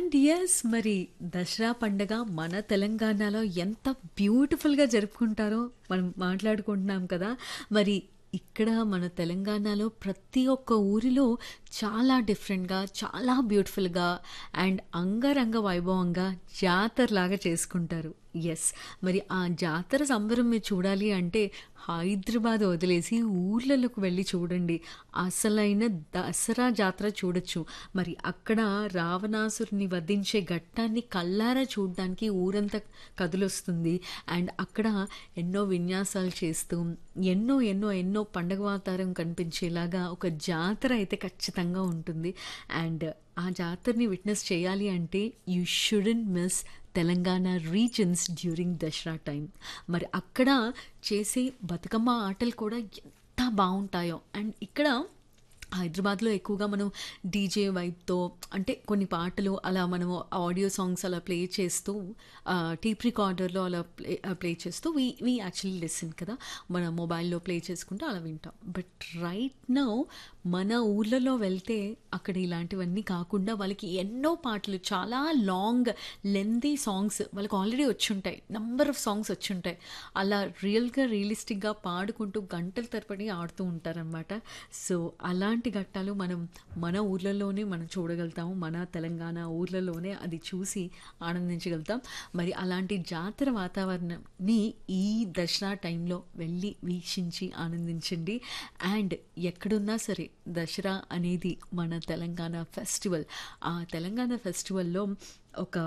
And yes మరి దసరా పండగ మన తెలంగాణలో ఎంత బ్యూటిఫుల్‌గా జరుపుకుంటారో మనం మాట్లాడుకుంటున్నాం కదా! మరి ఇక్కడ మన తెలంగాణలో ప్రతి ఒక్క ఊరిలో చాలా డిఫరెంట్‌గా, చాలా బ్యూటిఫుల్‌గా అండ్ అంగరంగ వైభవంగా జాతరలాగా చేసుకుంటారు. యెస్. మరి ఆ జాతర సంబరం మీరు చూడాలి అంటే హైదరాబాద్ వదిలేసి ఊర్లలోకి వెళ్లి చూడండి. అసలైన దసరా జాతర చూడొచ్చు. మరి అక్కడ రావణాసురుడిని వధించే ఘట్టాన్ని కళ్ళారా చూడ్డానికి ఊరంతా కదిలొస్తుంది. అండ్ అక్కడ ఎన్నో విన్యాసాలు చేస్తూ ఎన్నో, ఎన్నో, ఎన్నో పండగ వాతావరణం కనిపించేలాగా ఒక జాతర అయితే ఖచ్చితంగా ఉంటుంది. అండ్ ఆ జాతరని విట్‌నెస్ చేయాలి అంటే you shouldn't miss Telangana regions during Dasara time. మరి అక్కడ చేసే బతుకమ్మ ఆటలు కూడా ఎంత బావుంటాయో. అండ్ ఇక్కడ హైదరాబాద్‌లో ఎక్కువగా మనం డీజే వైబ్‌తో అంటే కొన్ని పాటలు అలా మనము ఆడియో సాంగ్స్ అలా ప్లే చేస్తూ ఆహ్, టేప్ రికార్డర్‌లో అలా ప్లే ఆహ్, ప్లే చేస్తూ వి వి యాక్చువల్లీ లిసన్ కదా! మన మొబైల్‌లో ప్లే చేసుకుంటూ అలా వింటాం. బట్ రైట్ నౌ మన ఊర్లలో వెళ్తే అక్కడ ఇలాంటివన్నీ కాకుండా వాళ్ళకి ఎన్నో పాటలు చాలా లాంగ్ లెంథీ సాంగ్స్ వాళ్ళకి ఆల్రెడీ వచ్చుంటాయి. నంబర్ ఆఫ్ సాంగ్స్ వచ్చుంటాయి. అలా రియల్‌గా, రియలిస్టిక్‌గా పాడుకుంటూ గంటల తరబడి ఆడుతూ ఉంటారనమాట. సో, అలాంటి ఘట్టాలు మనం మన ఊర్లలోనే మనం చూడగలుగుతాము. మన తెలంగాణ ఊర్లలోనే అది చూసి ఆనందించగలుగుతాం. మరి అలాంటి జాతర వాతావరణంని ఈ దసరా టైంలో వెళ్ళి వీక్షించి ఆనందించండి. అండ్ ఎక్కడున్నా సరే దసరా అనేది మన తెలంగాణ ఫెస్టివల్. ఆ తెలంగాణ ఫెస్టివల్‌లో ఒక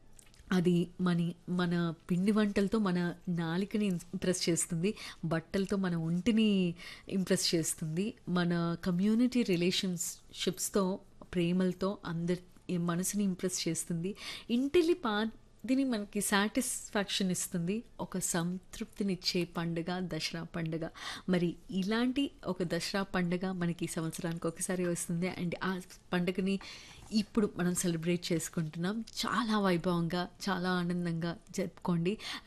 అది మని మన పిండి వంటలతో మన నాలికని ఇంప్రెస్ చేస్తుంది. బట్టలతో మన ఒంటిని ఇంప్రెస్ చేస్తుంది. మన కమ్యూనిటీ రిలేషన్‌షిప్స్‌తో ప్రేమలతో అందరి మనసుని ఇంప్రెస్ చేస్తుంది. ఇంటిల్లిపాదిని మనకి సాటిస్ఫాక్షన్ ఇస్తుంది. ఒక సంతృప్తినిచ్చే పండుగ దసరా పండుగ. మరి ఇలాంటి ఒక దసరా పండుగ మనకి సంవత్సరానికి ఒకసారి వస్తుంది. అండ్ ఆ పండుగని ఇప్పుడు మనం సెలబ్రేట్ చేసుకుంటున్నాం. చాలా వైభవంగా, చాలా ఆనందంగా జరుపుకోండి.